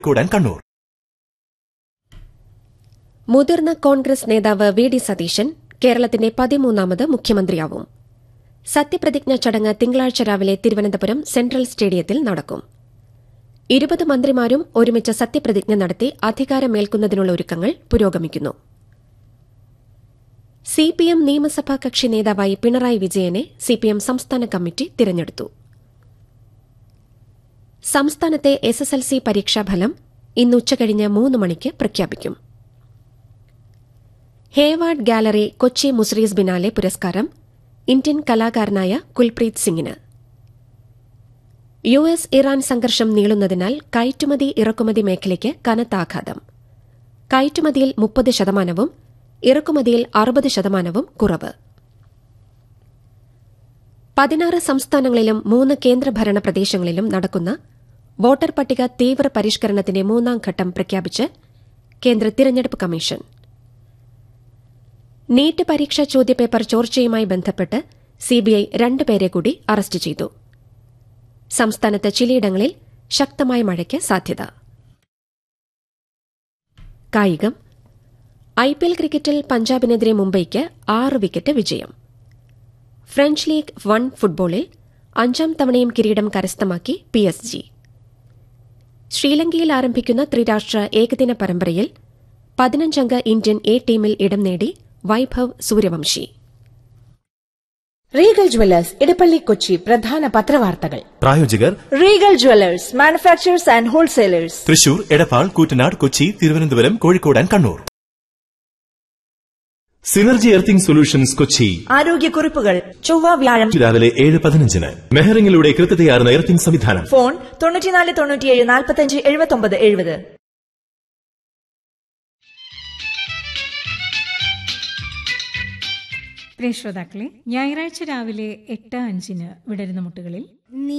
കൂടാൻ കണ്ണൂർ മുതിർന്ന കോൺഗ്രസ് നേതാവ് വി ഡി സതീശൻ കേരളത്തിന്റെ പതിമൂന്നാമത് മുഖ്യമന്ത്രിയാവും സത്യപ്രതിജ്ഞ ചടങ്ങ് തിങ്കളാഴ്ച രാവിലെ തിരുവനന്തപുരം സെൻട്രൽ സ്റ്റേഡിയത്തിൽ നടക്കും ഇരുപത് മന്ത്രിമാരും ഒരുമിച്ച് സത്യപ്രതിജ്ഞ നടത്തി അധികാരമേൽക്കുന്നതിനുള്ള ഒരുക്കങ്ങൾ പുരോഗമിക്കുന്നു സിപിഎം നിയമസഭാ കക്ഷി നേതാവായി പിണറായി വിജയനെ സിപിഎം സംസ്ഥാന കമ്മിറ്റി തിരഞ്ഞെടുത്തു സംസ്ഥാനത്തെ എസ് എസ് എൽ സി പരീക്ഷാഫലം ഇന്ന് ഉച്ചകഴിഞ്ഞ് മൂന്ന് മണിക്ക് പ്രഖ്യാപിക്കും Hayward gallery Kochi Muziris biennale പുരസ്കാരം ഇന്ത്യൻ കലാകാരനായ കുൽപ്രീത് സിംഗിന് യു എസ് ഇറാൻ സംഘർഷം നീളുന്നതിനാൽ കയറ്റുമതി ഇറക്കുമതി മേഖലയ്ക്ക് കനത്ത ആഘാതം കയറ്റുമതിയിൽ മുപ്പത് ശതമാനവും ഇറക്കുമതിയിൽ അറുപത് ശതമാനവും കുറവ് പതിനാറ് സംസ്ഥാനങ്ങളിലും മൂന്ന് കേന്ദ്രഭരണ പ്രദേശങ്ങളിലും നടക്കുന്ന വോട്ടർ പട്ടിക തീവ്ര പരിഷ്കരണത്തിന്റെ മൂന്നാം ഘട്ടം പ്രഖ്യാപിച്ച് കേന്ദ്ര തിരഞ്ഞെടുപ്പ് കമ്മീഷൻ നീറ്റ് പരീക്ഷാ ചോദ്യപേപ്പർ ചോർച്ചയുമായി ബന്ധപ്പെട്ട് സിബിഐ രണ്ടുപേരെ കൂടി അറസ്റ്റ് ചെയ്തു സംസ്ഥാനത്ത് ചിലയിടങ്ങളിൽ ശക്തമായ മഴയ്ക്ക് സാധ്യത കായികം ഐപിഎൽ ക്രിക്കറ്റിൽ പഞ്ചാബിനെതിരെ മുംബൈക്ക് ആറ് വിക്കറ്റ് വിജയം ഫ്രഞ്ച് ലീഗ് വൺ ഫുട്ബോളിൽ അഞ്ചാം തവണയും കിരീടം കരസ്ഥമാക്കി പി എസ് ജി ശ്രീലങ്കയിൽ ആരംഭിക്കുന്ന ത്രിരാഷ്ട്ര ഏകദിന പരമ്പരയിൽ പതിനഞ്ചംഗ ഇന്ത്യൻ എ ടീമിൽ ഇടം നേടി വൈഭവ് സൂര്യവംശി റീഗൽ ജ്വല്ലേഴ്സ് ഇടപ്പള്ളി കൊച്ചി പ്രധാന പത്രവാർത്തകൾ പ്രായോജകർ Regal Jewellers manufacturers and wholesalers Thrissur Edappal Koottanad Kochi Thiruvananthapuram Kozhikode and Kannur Synergy Earthing Solutions Kochi ആരോഗ്യക്കുറിപ്പുകൾ ചൊവ്വ വ്യാഴം രാവിലെ ഏഴ് പതിനഞ്ചിന് മെഹറിംഗിലൂടെ കൃത്യതയാർന്ന എർത്തിംഗ് സംവിധാനം ഫോൺ തൊണ്ണൂറ്റിനാല് തൊണ്ണൂറ്റിയേഴ് നാൽപ്പത്തഞ്ച് എഴുപത്തൊമ്പത് എഴുപത് പ്രിയ ശ്രോതാക്കളെ ഞായറാഴ്ച രാവിലെ എട്ട് അഞ്ചിന് വിടരുന്ന മുട്ടുകളിൽ നീ